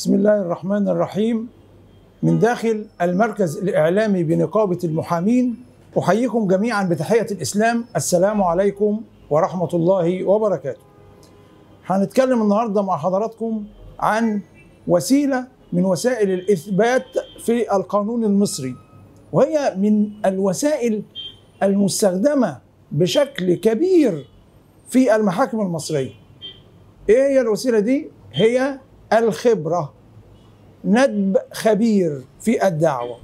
بسم الله الرحمن الرحيم من داخل المركز الإعلامي بنقابة المحامين أحييكم جميعا بتحية الإسلام السلام عليكم ورحمة الله وبركاته هنتكلم النهاردة مع حضراتكم عن وسيلة من وسائل الإثبات في القانون المصري وهي من الوسائل المستخدمة بشكل كبير في المحاكم المصرية ايه هي الوسيلة دي؟ هي الخبرة ندب خبير في الدعوة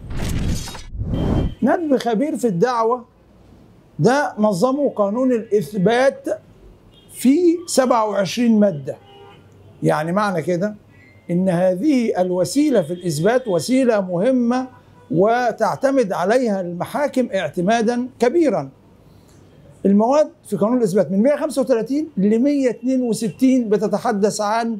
ندب خبير في الدعوة ده نظمه قانون الإثبات في 27 مادة يعني معنى كده إن هذه الوسيلة في الإثبات وسيلة مهمة وتعتمد عليها المحاكم اعتمادا كبيرا المواد في قانون الإثبات من 135 ل 162 بتتحدث عن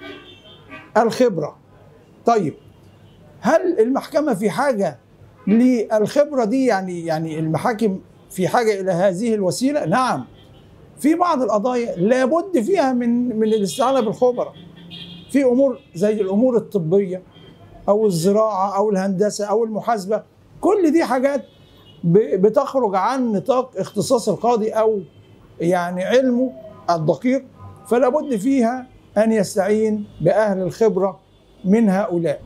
الخبرة طيب هل المحكمة في حاجة للخبرة دي يعني يعني المحاكم في حاجة إلى هذه الوسيلة نعم في بعض القضايا لابد فيها من من الاستعانة بالخبراء في أمور زي الأمور الطبية أو الزراعة أو الهندسة أو المحاسبة كل دي حاجات بتخرج عن نطاق اختصاص القاضي أو يعني علمه الدقيق فلا بد فيها أن يستعين بأهل الخبرة من هؤلاء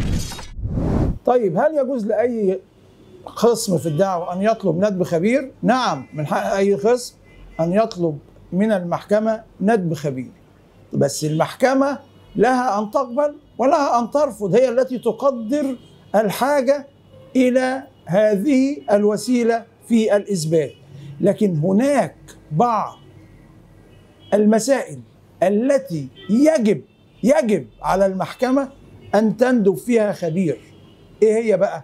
طيب هل يجوز لأي خصم في الدعوة أن يطلب ندب خبير؟ نعم من حق أي خصم أن يطلب من المحكمة ندب خبير بس المحكمة لها أن تقبل ولها أن ترفض هي التي تقدر الحاجة إلى هذه الوسيلة في الإثبات لكن هناك بعض المسائل التي يجب يجب على المحكمة أن تندب فيها خبير إيه هي بقى؟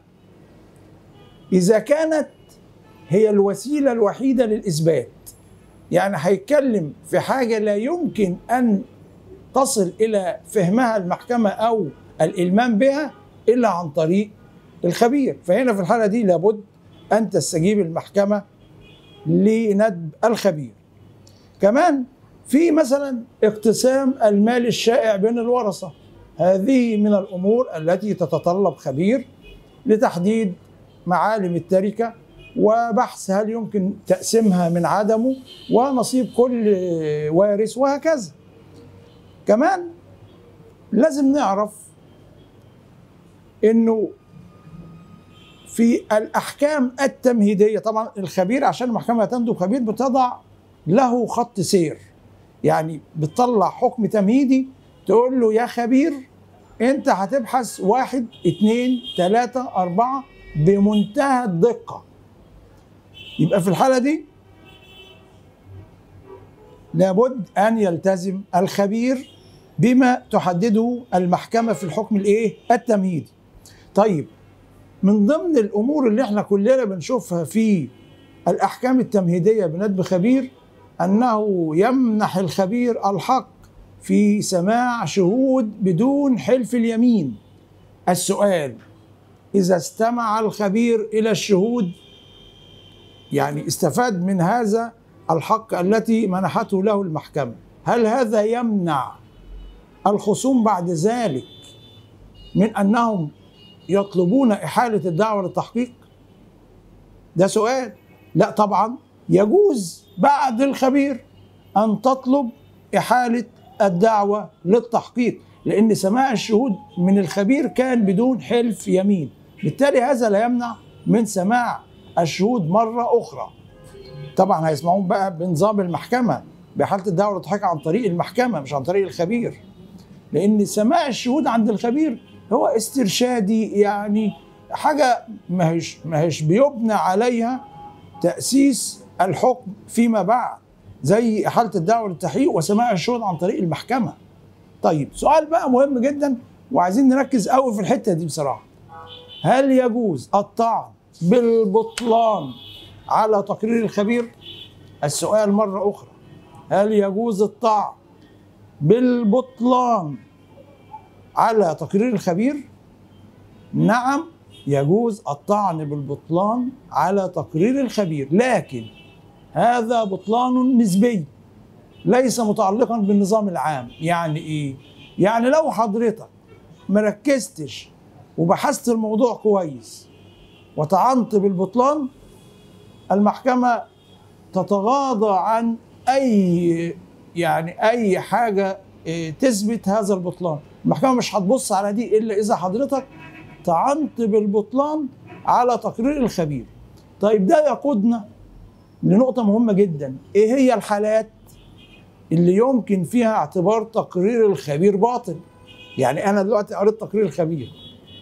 إذا كانت هي الوسيلة الوحيدة للإثبات يعني هيتكلم في حاجة لا يمكن أن تصل إلى فهمها المحكمة أو الإلمام بها إلا عن طريق الخبير فهنا في الحالة دي لابد أن تستجيب المحكمة لندب الخبير كمان في مثلا اقتسام المال الشائع بين الورثة هذه من الأمور التي تتطلب خبير لتحديد معالم التركة وبحث هل يمكن تقسيمها من عدمه ونصيب كل وارث وهكذا كمان لازم نعرف انه في الاحكام التمهيديه طبعا الخبير عشان المحكمه تندب خبير بتضع له خط سير يعني بتطلع حكم تمهيدي تقول له يا خبير انت هتبحث واحد اتنين تلاتة اربعة بمنتهى الدقة يبقى في الحالة دي لابد ان يلتزم الخبير بما تحدده المحكمة في الحكم الايه التمهيدي طيب من ضمن الامور اللي احنا كلنا بنشوفها في الاحكام التمهيدية بندب خبير انه يمنح الخبير الحق في سماع شهود بدون حلف اليمين السؤال اذا استمع الخبير الى الشهود يعني استفاد من هذا الحق التي منحته له المحكمه هل هذا يمنع الخصوم بعد ذلك من انهم يطلبون احاله الدعوه للتحقيق ده سؤال لا طبعا يجوز بعد الخبير ان تطلب احاله الدعوه للتحقيق لان سماع الشهود من الخبير كان بدون حلف يمين بالتالي هذا لا يمنع من سماع الشهود مره اخرى طبعا هيسمعون بقى بنظام المحكمه بحاله الدعوه للتحقيق عن طريق المحكمه مش عن طريق الخبير لان سماع الشهود عند الخبير هو استرشادي يعني حاجه ما هيش ما هيش بيبنى عليها تاسيس الحكم فيما بعد زي حاله الدعوه للتحقيق وسماع الشهود عن طريق المحكمه طيب سؤال بقى مهم جدا وعايزين نركز قوي في الحته دي بصراحه هل يجوز الطعن بالبطلان على تقرير الخبير السؤال مره اخرى هل يجوز الطعن بالبطلان على تقرير الخبير نعم يجوز الطعن بالبطلان على تقرير الخبير لكن هذا بطلان نسبي ليس متعلقا بالنظام العام يعني ايه يعني لو حضرتك مركزتش وبحثت الموضوع كويس وطعنت بالبطلان المحكمة تتغاضى عن أي يعني أي حاجة إيه، تثبت هذا البطلان المحكمة مش هتبص على دي إلا إذا حضرتك طعنت بالبطلان على تقرير الخبير طيب ده يقودنا لنقطة مهمة جدا إيه هي الحالات اللي يمكن فيها اعتبار تقرير الخبير باطل يعني أنا دلوقتي قريت تقرير الخبير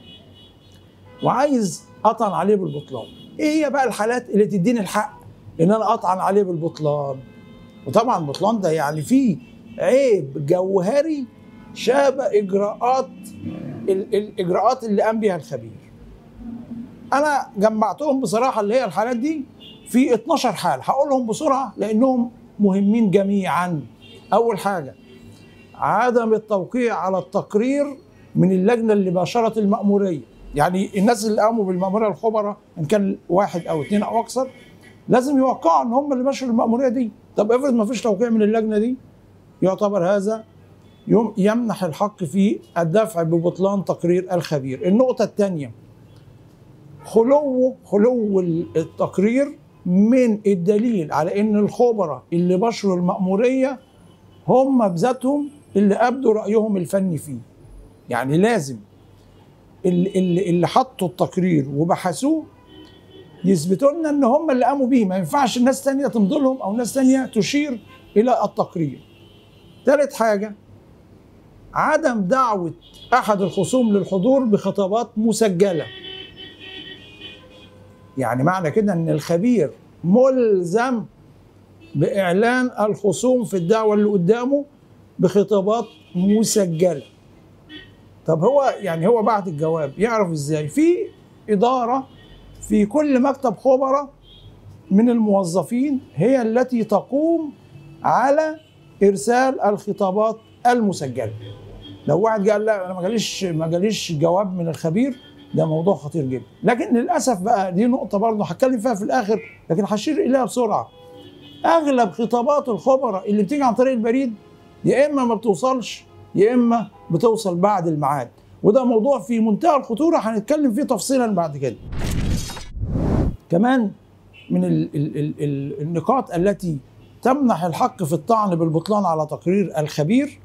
وعايز أطعن عليه بالبطلان إيه هي بقى الحالات اللي تديني الحق إن أنا أطعن عليه بالبطلان وطبعا البطلان ده يعني فيه عيب جوهري شابه اجراءات ال- الاجراءات اللي قام بها الخبير انا جمعتهم بصراحه اللي هي الحالات دي في 12 حاله هقولهم بسرعه لانهم مهمين جميعا اول حاجه عدم التوقيع على التقرير من اللجنه اللي باشرت المأموريه يعني الناس اللي قاموا بالمأموريه الخبراء ان كان واحد او اثنين او اكثر لازم يوقعوا ان هم اللي باشروا المأموريه دي طب افرض ما فيش توقيع من اللجنه دي يعتبر هذا يم- يمنح الحق في الدفع ببطلان تقرير الخبير النقطة الثانية خلو خلو التقرير من الدليل على ان الخبراء اللي بشروا المأمورية هم بذاتهم اللي ابدوا رأيهم الفني فيه يعني لازم اللي, اللي, اللي حطوا التقرير وبحثوه يثبتوا لنا ان هم اللي قاموا بيه ما ينفعش الناس تانية تمضي لهم او ناس تانية تشير الى التقرير ثالث حاجة عدم دعوة أحد الخصوم للحضور بخطابات مسجلة يعني معنى كده أن الخبير ملزم بإعلان الخصوم في الدعوة اللي قدامه بخطابات مسجلة طب هو يعني هو بعد الجواب يعرف ازاي في إدارة في كل مكتب خبراء من الموظفين هي التي تقوم على ارسال الخطابات المسجله لو واحد قال لا انا ما جاليش ما جاليش جواب من الخبير ده موضوع خطير جدا لكن للاسف بقى دي نقطه برضه هتكلم فيها في الاخر لكن هشير اليها بسرعه اغلب خطابات الخبراء اللي بتيجي عن طريق البريد يا اما ما بتوصلش يا اما بتوصل بعد الميعاد وده موضوع في منتهى الخطوره هنتكلم فيه تفصيلا بعد كده كمان من ال ال ال ال النقاط التي تمنح الحق في الطعن بالبطلان على تقرير الخبير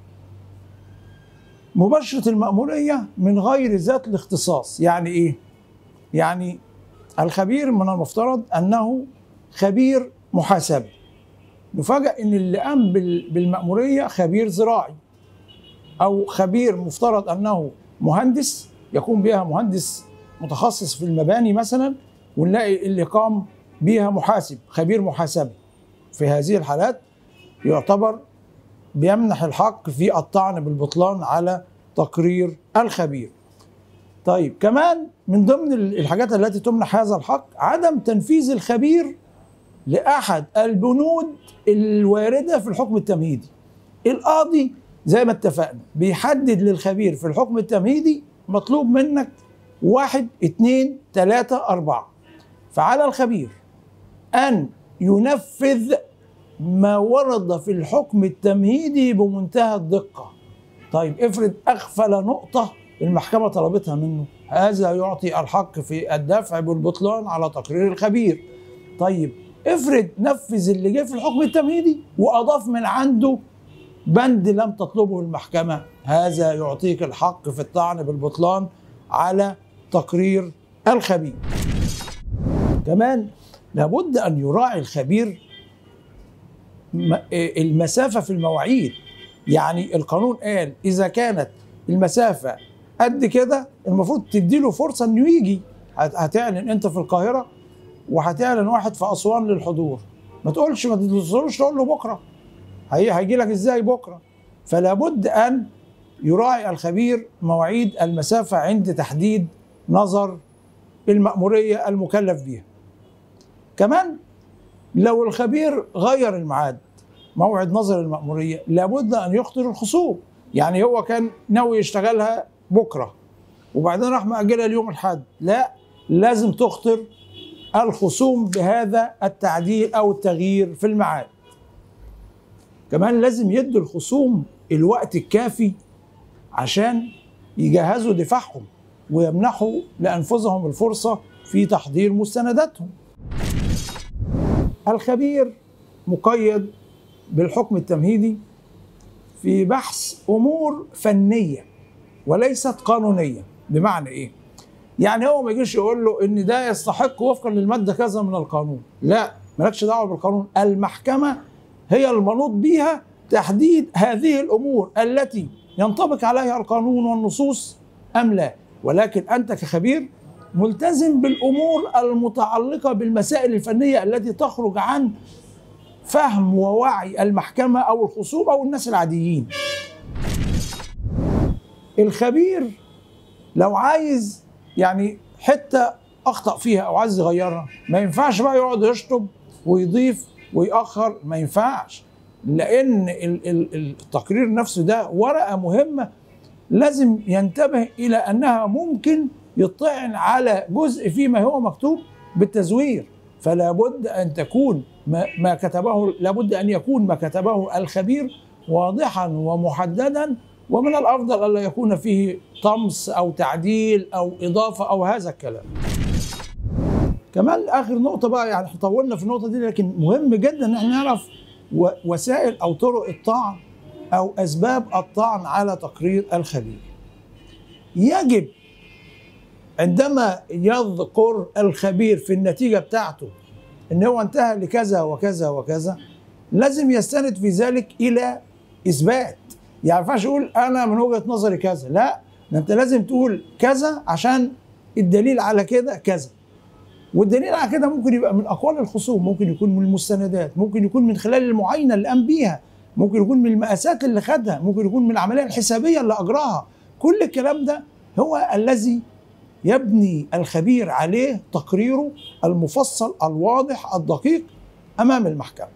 مباشرة المأمورية من غير ذات الاختصاص يعني إيه؟ يعني الخبير من المفترض أنه خبير محاسبة نفاجأ إن اللي قام بال- بالمأمورية خبير زراعي أو خبير مفترض أنه مهندس يقوم بها مهندس متخصص في المباني مثلا ونلاقي اللي قام بها محاسب خبير محاسبة في هذه الحالات يعتبر بيمنح الحق في الطعن بالبطلان على تقرير الخبير طيب كمان من ضمن الحاجات التي تمنح هذا الحق عدم تنفيذ الخبير لأحد البنود الواردة في الحكم التمهيدي القاضي زي ما اتفقنا بيحدد للخبير في الحكم التمهيدي مطلوب منك واحد اتنين تلاتة أربعة فعلى الخبير أن ينفذ ما ورد في الحكم التمهيدي بمنتهى الدقة طيب افرض أغفل نقطة المحكمة طلبتها منه هذا يعطي الحق في الدفع بالبطلان على تقرير الخبير طيب افرض نفذ اللي جه في الحكم التمهيدي وأضاف من عنده بند لم تطلبه المحكمة هذا يعطيك الحق في الطعن بالبطلان على تقرير الخبير كمان لابد أن يراعي الخبير م- المسافة في المواعيد يعني القانون قال إذا كانت المسافة قد كده المفروض تديله فرصة إنه يجي هت- هتعلن أنت في القاهرة وهتعلن واحد في أسوان للحضور ما تقولش ما تدوسلوش تقول له بكرة هي هيجي لك إزاي بكرة فلا بد أن يراعي الخبير مواعيد المسافة عند تحديد نظر المأمورية المكلف بها كمان لو الخبير غير الميعاد موعد نظر المأمورية لابد أن يخطر الخصوم يعني هو كان ناوي يشتغلها بكرة وبعدين راح مأجلها اليوم الحد لا لازم تخطر الخصوم بهذا التعديل أو التغيير في الميعاد كمان لازم يدوا الخصوم الوقت الكافي عشان يجهزوا دفاعهم ويمنحوا لانفسهم الفرصه في تحضير مستنداتهم. الخبير مقيد بالحكم التمهيدي في بحث امور فنيه وليست قانونيه بمعنى ايه؟ يعني هو ما يجيش يقول له ان ده يستحق وفقا للماده كذا من القانون، لا مالكش دعوه بالقانون، المحكمه هي المنوط بها تحديد هذه الامور التي ينطبق عليها القانون والنصوص ام لا، ولكن انت كخبير ملتزم بالامور المتعلقه بالمسائل الفنيه التي تخرج عن فهم ووعي المحكمه او الخصوم او الناس العاديين. الخبير لو عايز يعني حته اخطا فيها او عايز يغيرها ما ينفعش بقى يقعد يشطب ويضيف ويأخر ما ينفعش لان التقرير نفسه ده ورقه مهمه لازم ينتبه الى انها ممكن يطعن على جزء فيما هو مكتوب بالتزوير فلا بد ان تكون ما, ما كتبه لابد ان يكون ما كتبه الخبير واضحا ومحددا ومن الافضل الا يكون فيه طمس او تعديل او اضافه او هذا الكلام. كمان اخر نقطه بقى يعني طولنا في النقطه دي لكن مهم جدا ان احنا نعرف وسائل او طرق الطعن او اسباب الطعن على تقرير الخبير. يجب عندما يذكر الخبير في النتيجه بتاعته ان هو انتهى لكذا وكذا وكذا لازم يستند في ذلك الى اثبات يعني ما ينفعش يقول انا من وجهه نظري كذا لا ده انت لازم تقول كذا عشان الدليل على كده كذا والدليل على كده ممكن يبقى من اقوال الخصوم ممكن يكون من المستندات ممكن يكون من خلال المعاينه اللي قام بيها ممكن يكون من المقاسات اللي خدها ممكن يكون من العمليه الحسابيه اللي اجراها كل الكلام ده هو الذي يبني الخبير عليه تقريره المفصل الواضح الدقيق امام المحكمه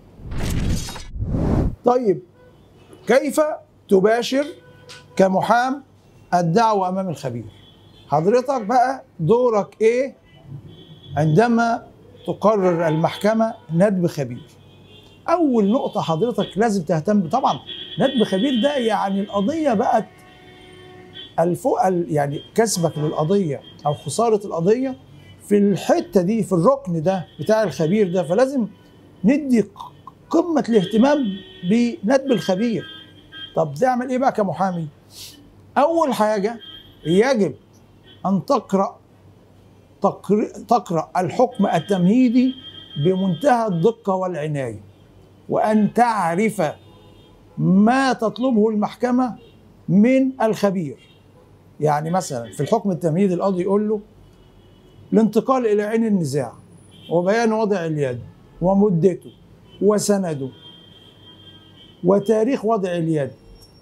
طيب كيف تباشر كمحام الدعوة أمام الخبير حضرتك بقى دورك إيه عندما تقرر المحكمة ندب خبير أول نقطة حضرتك لازم تهتم طبعا ندب خبير ده يعني القضية بقت الفوق يعني كسبك للقضية أو خسارة القضية في الحتة دي في الركن ده بتاع الخبير ده فلازم ندي قمة الاهتمام بندب الخبير طب تعمل ايه بقى كمحامي اول حاجه يجب ان تقرا تقرا الحكم التمهيدي بمنتهى الدقه والعنايه وان تعرف ما تطلبه المحكمه من الخبير يعني مثلا في الحكم التمهيدي القاضي يقول له الانتقال الى عين النزاع وبيان وضع اليد ومدته وسنده وتاريخ وضع اليد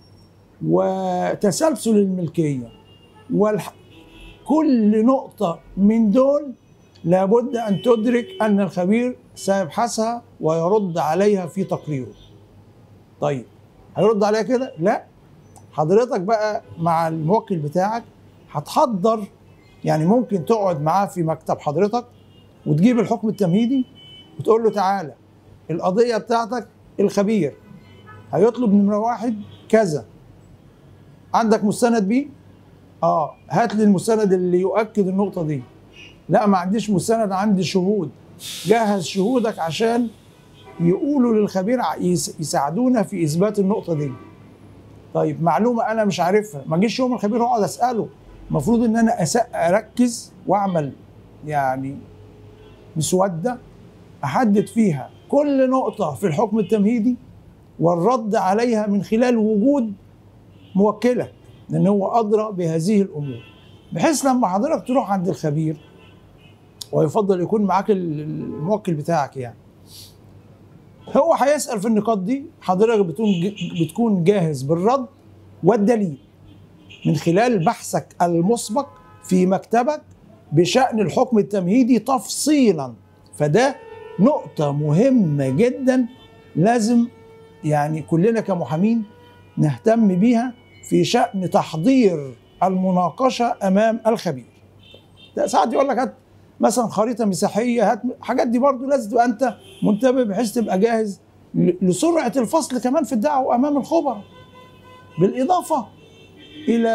وتسلسل الملكية والح... كل نقطة من دول لابد أن تدرك أن الخبير سيبحثها ويرد عليها في تقريره طيب هيرد عليها كده؟ لا حضرتك بقى مع الموكل بتاعك هتحضر يعني ممكن تقعد معاه في مكتب حضرتك وتجيب الحكم التمهيدي وتقول له تعالى القضية بتاعتك الخبير هيطلب نمرة واحد كذا عندك مستند بيه؟ اه هات لي المستند اللي يؤكد النقطة دي لا ما عنديش مستند عندي شهود جهز شهودك عشان يقولوا للخبير يساعدونا في اثبات النقطة دي طيب معلومة انا مش عارفها ما اجيش يوم الخبير اقعد اسأله المفروض ان انا اركز واعمل يعني مسودة احدد فيها كل نقطة في الحكم التمهيدي والرد عليها من خلال وجود موكلة لأن هو أدرى بهذه الأمور بحيث لما حضرتك تروح عند الخبير ويفضل يكون معاك الموكل بتاعك يعني هو هيسأل في النقاط دي حضرتك بتكون بتكون جاهز بالرد والدليل من خلال بحثك المسبق في مكتبك بشأن الحكم التمهيدي تفصيلا فده نقطة مهمة جدا لازم يعني كلنا كمحامين نهتم بيها في شأن تحضير المناقشة أمام الخبير ساعات يقول لك هات مثلا خريطة مساحية هات حاجات دي برضو لازم تبقى أنت منتبه بحيث تبقى جاهز لسرعة الفصل كمان في الدعوة أمام الخبراء بالإضافة إلى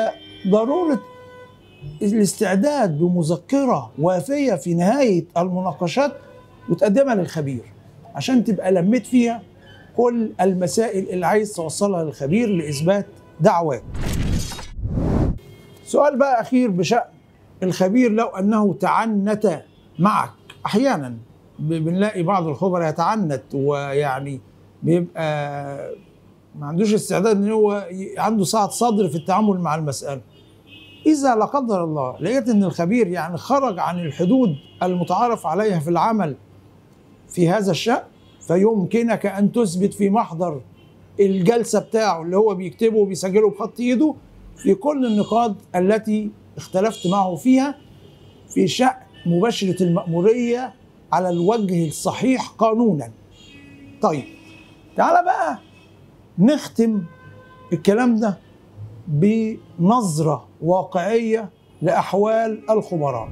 ضروره الاستعداد بمذكره وافيه في نهايه المناقشات وتقدمها للخبير عشان تبقى لميت فيها كل المسائل اللي عايز توصلها للخبير لاثبات دعواك. سؤال بقى اخير بشان الخبير لو انه تعنت معك احيانا بنلاقي بعض الخبراء يتعنت ويعني بيبقى ما عندوش استعداد ان هو عنده سعه صدر في التعامل مع المساله. اذا لا قدر الله لقيت ان الخبير يعني خرج عن الحدود المتعارف عليها في العمل في هذا الشأن فيمكنك ان تثبت في محضر الجلسه بتاعه اللي هو بيكتبه وبيسجله بخط ايده في كل النقاط التي اختلفت معه فيها في شأن مباشره المأموريه على الوجه الصحيح قانونا. طيب تعالى بقى نختم الكلام ده بنظره واقعيه لاحوال الخبراء.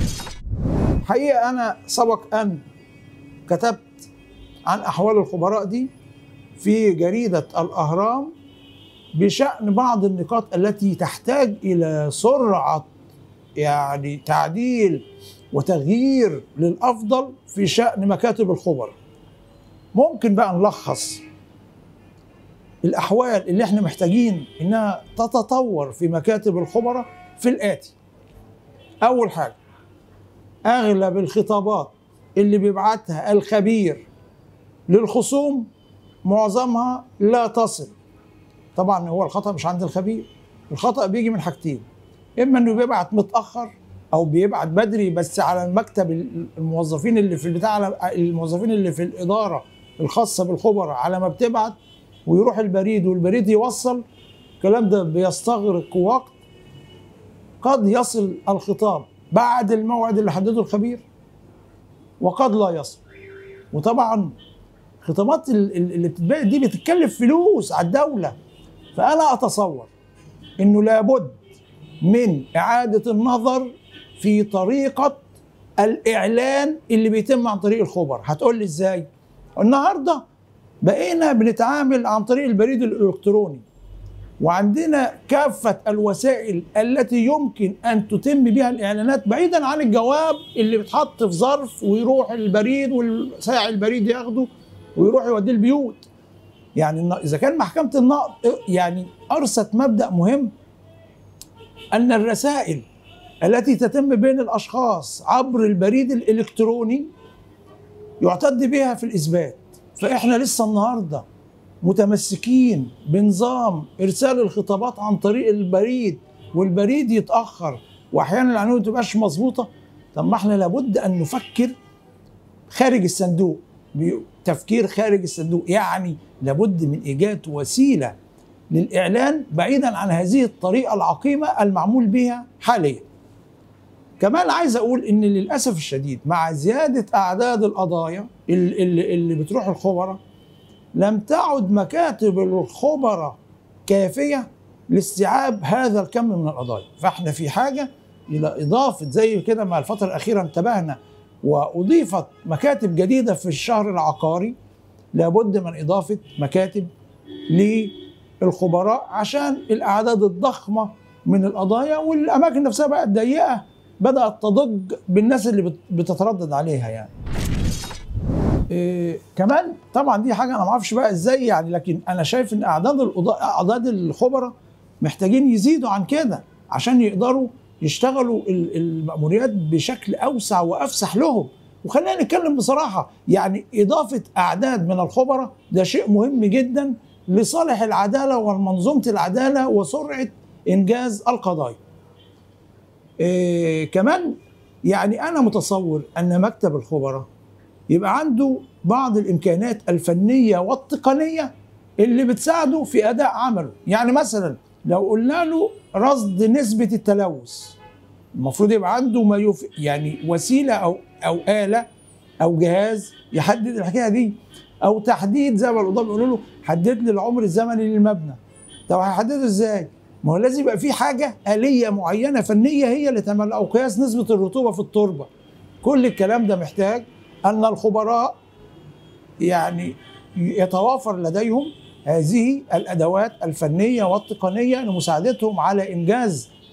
حقيقه انا سبق ان كتبت عن احوال الخبراء دي في جريده الاهرام بشان بعض النقاط التي تحتاج الى سرعه يعني تعديل وتغيير للافضل في شان مكاتب الخبراء. ممكن بقى نلخص الاحوال اللي احنا محتاجين انها تتطور في مكاتب الخبراء في الاتي. اول حاجه اغلب الخطابات اللي بيبعتها الخبير للخصوم معظمها لا تصل طبعا هو الخطا مش عند الخبير الخطا بيجي من حاجتين اما انه بيبعت متاخر او بيبعت بدري بس على المكتب الموظفين اللي في البتاع الموظفين اللي في الاداره الخاصه بالخبراء على ما بتبعت ويروح البريد والبريد يوصل الكلام ده بيستغرق وقت قد يصل الخطاب بعد الموعد اللي حدده الخبير وقد لا يصل وطبعا خطابات اللي بتتباع دي بتتكلف فلوس على الدوله فانا اتصور انه لابد من اعاده النظر في طريقه الاعلان اللي بيتم عن طريق الخبر هتقول لي ازاي النهارده بقينا بنتعامل عن طريق البريد الالكتروني وعندنا كافة الوسائل التي يمكن أن تتم بها الإعلانات بعيدا عن الجواب اللي بيتحط في ظرف ويروح البريد والساعي البريد ياخده ويروح يوديه البيوت يعني إذا كان محكمة النقد يعني أرست مبدأ مهم أن الرسائل التي تتم بين الأشخاص عبر البريد الإلكتروني يعتد بها في الإثبات فإحنا لسه النهارده متمسكين بنظام ارسال الخطابات عن طريق البريد والبريد يتاخر واحيانا العناوين ما تبقاش مظبوطه طب ما احنا لابد ان نفكر خارج الصندوق تفكير خارج الصندوق يعني لابد من ايجاد وسيله للاعلان بعيدا عن هذه الطريقه العقيمه المعمول بها حاليا كمان عايز اقول ان للاسف الشديد مع زياده اعداد القضايا اللي, اللي بتروح الخبراء لم تعد مكاتب الخبراء كافيه لاستيعاب هذا الكم من القضايا فاحنا في حاجه الى اضافه زي كده مع الفتره الاخيره انتبهنا واضيفت مكاتب جديده في الشهر العقاري لابد من اضافه مكاتب للخبراء عشان الاعداد الضخمه من القضايا والاماكن نفسها بقت ضيقه بدات تضج بالناس اللي بتتردد عليها يعني إيه كمان طبعا دي حاجه انا ما اعرفش بقى ازاي يعني لكن انا شايف ان اعداد اعداد الخبراء محتاجين يزيدوا عن كده عشان يقدروا يشتغلوا المأموريات بشكل اوسع وافسح لهم وخلينا نتكلم بصراحه يعني اضافه اعداد من الخبراء ده شيء مهم جدا لصالح العداله ومنظومه العداله وسرعه انجاز القضايا. إيه كمان يعني انا متصور ان مكتب الخبراء يبقى عنده بعض الامكانات الفنيه والتقنيه اللي بتساعده في اداء عمله يعني مثلا لو قلنا له رصد نسبه التلوث المفروض يبقى عنده ما يف... يعني وسيله او او اله او جهاز يحدد الحكايه دي او تحديد زي ما القضاه بيقولوا له حدد لي العمر الزمني للمبنى طب هيحدده ازاي؟ ما هو لازم يبقى في حاجه اليه معينه فنيه هي اللي تعمل او قياس نسبه الرطوبه في التربه كل الكلام ده محتاج ان الخبراء يعني يتوافر لديهم هذه الادوات الفنيه والتقنيه لمساعدتهم على انجاز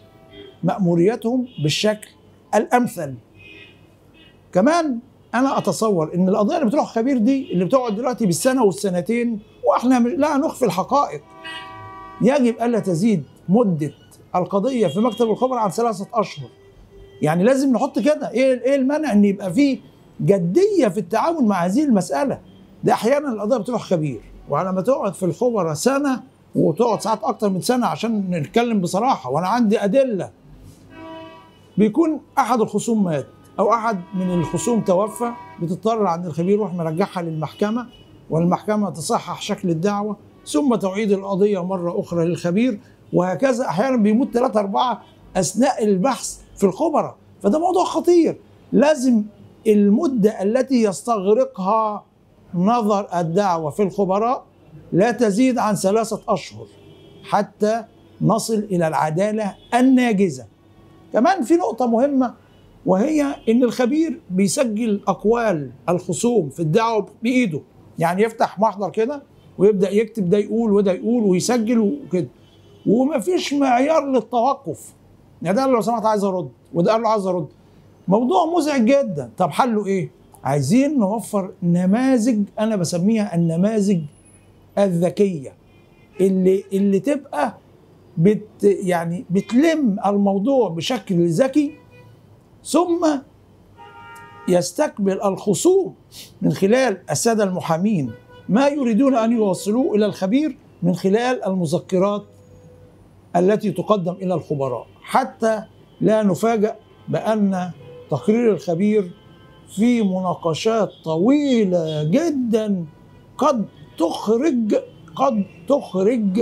مأموريتهم بالشكل الأمثل كمان أنا أتصور إن القضية اللي بتروح خبير دي اللي بتقعد دلوقتي بالسنة والسنتين وإحنا لا نخفي الحقائق يجب ألا تزيد مدة القضية في مكتب الخبراء عن ثلاثة أشهر يعني لازم نحط كده إيه إيه المانع إن يبقى فيه جدية في التعامل مع هذه المسألة ده أحيانا القضية بتروح خبير وعلى ما تقعد في الخبراء سنة وتقعد ساعات أكتر من سنة عشان نتكلم بصراحة وأنا عندي أدلة بيكون أحد الخصوم مات أو أحد من الخصوم توفى بتضطر عند الخبير يروح مرجعها للمحكمة والمحكمة تصحح شكل الدعوة ثم تعيد القضية مرة أخرى للخبير وهكذا أحيانا بيموت ثلاثة أربعة أثناء البحث في الخبراء فده موضوع خطير لازم المدة التي يستغرقها نظر الدعوة في الخبراء لا تزيد عن ثلاثة أشهر حتى نصل إلى العدالة الناجزة كمان في نقطة مهمة وهي إن الخبير بيسجل أقوال الخصوم في الدعوة بإيده يعني يفتح محضر كده ويبدأ يكتب ده يقول وده يقول ويسجل وكده ومفيش معيار للتوقف يعني ده قال له لو سمحت عايز أرد وده قال له عايز أرد موضوع مزعج جدا طب حله إيه؟ عايزين نوفر نماذج أنا بسميها النماذج الذكية اللي اللي تبقى بت يعني بتلم الموضوع بشكل ذكي ثم يستقبل الخصوم من خلال الساده المحامين ما يريدون ان يوصلوه الى الخبير من خلال المذكرات التي تقدم الى الخبراء حتى لا نفاجأ بان تقرير الخبير في مناقشات طويله جدا قد تخرج قد تخرج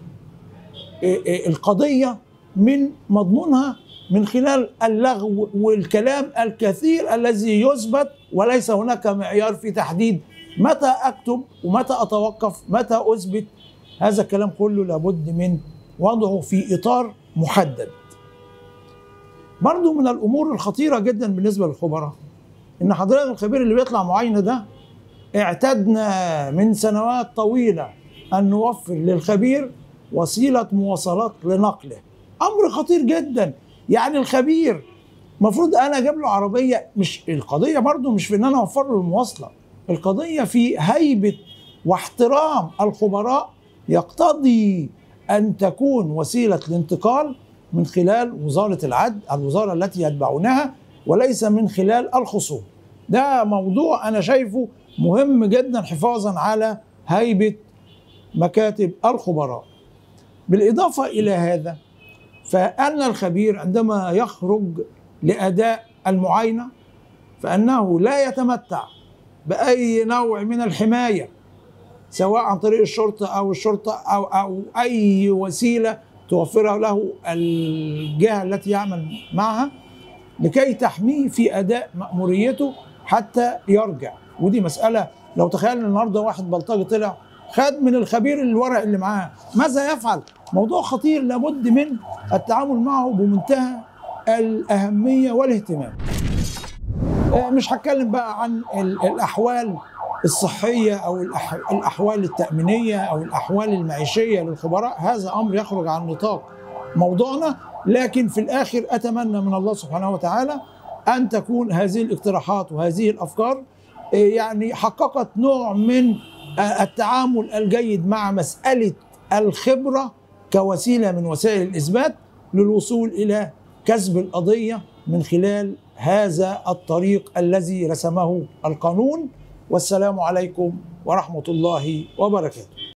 القضيه من مضمونها من خلال اللغو والكلام الكثير الذي يثبت وليس هناك معيار في تحديد متى اكتب ومتى اتوقف متى اثبت هذا الكلام كله لابد من وضعه في اطار محدد برضو من الامور الخطيره جدا بالنسبه للخبراء ان حضرتك الخبير اللي بيطلع معاينه ده اعتدنا من سنوات طويله ان نوفر للخبير وسيله مواصلات لنقله امر خطير جدا يعني الخبير المفروض انا اجيب له عربيه مش القضيه برضو مش في ان انا اوفر له المواصله القضيه في هيبه واحترام الخبراء يقتضي ان تكون وسيله الانتقال من خلال وزاره العدل الوزاره التي يتبعونها وليس من خلال الخصوم ده موضوع انا شايفه مهم جدا حفاظا على هيبه مكاتب الخبراء بالاضافه الى هذا فان الخبير عندما يخرج لاداء المعاينه فانه لا يتمتع باي نوع من الحمايه سواء عن طريق الشرطه او الشرطه او او اي وسيله توفرها له الجهه التي يعمل معها لكي تحميه في اداء ماموريته حتى يرجع ودي مساله لو تخيلنا النهارده واحد بلطجي طلع خد من الخبير الورق اللي معاه ماذا يفعل موضوع خطير لابد من التعامل معه بمنتهى الاهميه والاهتمام مش هتكلم بقى عن الاحوال الصحيه او الاحوال التامينيه او الاحوال المعيشيه للخبراء هذا امر يخرج عن نطاق موضوعنا لكن في الاخر اتمنى من الله سبحانه وتعالى ان تكون هذه الاقتراحات وهذه الافكار يعني حققت نوع من التعامل الجيد مع مساله الخبره كوسيله من وسائل الاثبات للوصول الى كسب القضيه من خلال هذا الطريق الذي رسمه القانون والسلام عليكم ورحمه الله وبركاته